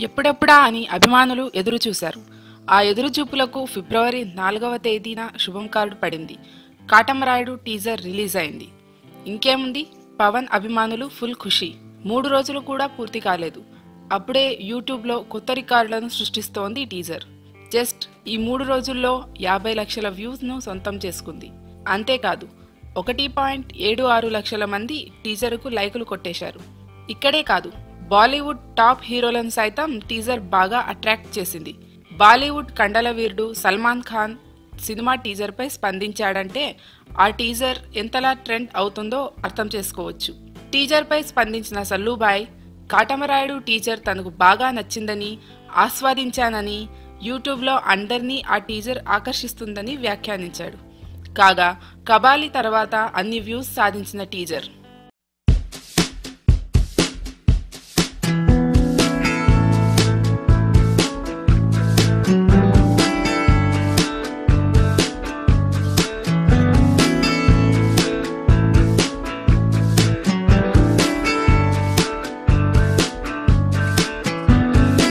ఎప్పుడెప్పుడా అని అభిమానులు ఎదురు చూశారు ఆ ఎదురు చూపులకు ఫిబ్రవరి నాలుగవ తేదీన శుభం కార్డు పడింది కాటమరాయుడు టీజర్ రిలీజ్ అయింది ఇంకేముంది పవన్ అభిమానులు ఫుల్ ఖుషి మూడు రోజులు కూడా పూర్తి కాలేదు అప్పుడే యూట్యూబ్లో కొత్త రికార్డులను సృష్టిస్తోంది ఈ టీజర్ జస్ట్ ఈ మూడు రోజుల్లో యాభై లక్షల వ్యూస్ను సొంతం చేసుకుంది అంతేకాదు ఒకటి పాయింట్ ఏడు ఆరు లక్షల మంది టీజర్కు లైకులు కొట్టేశారు ఇక్కడే కాదు బాలీవుడ్ టాప్ హీరోలను సైతం టీజర్ బాగా అట్రాక్ట్ చేసింది బాలీవుడ్ కండల వీరుడు సల్మాన్ ఖాన్ సినిమా టీజర్పై స్పందించాడంటే ఆ టీజర్ ఎంతలా ట్రెండ్ అవుతుందో అర్థం చేసుకోవచ్చు టీజర్పై స్పందించిన సల్లుబాయ్ కాటమరాయుడు టీజర్ తనకు బాగా నచ్చిందని ఆస్వాదించానని యూట్యూబ్లో అందరినీ ఆ టీజర్ ఆకర్షిస్తుందని వ్యాఖ్యానించాడు కాగా కబాలి తర్వాత అన్ని వ్యూస్ సాధించిన టీజర్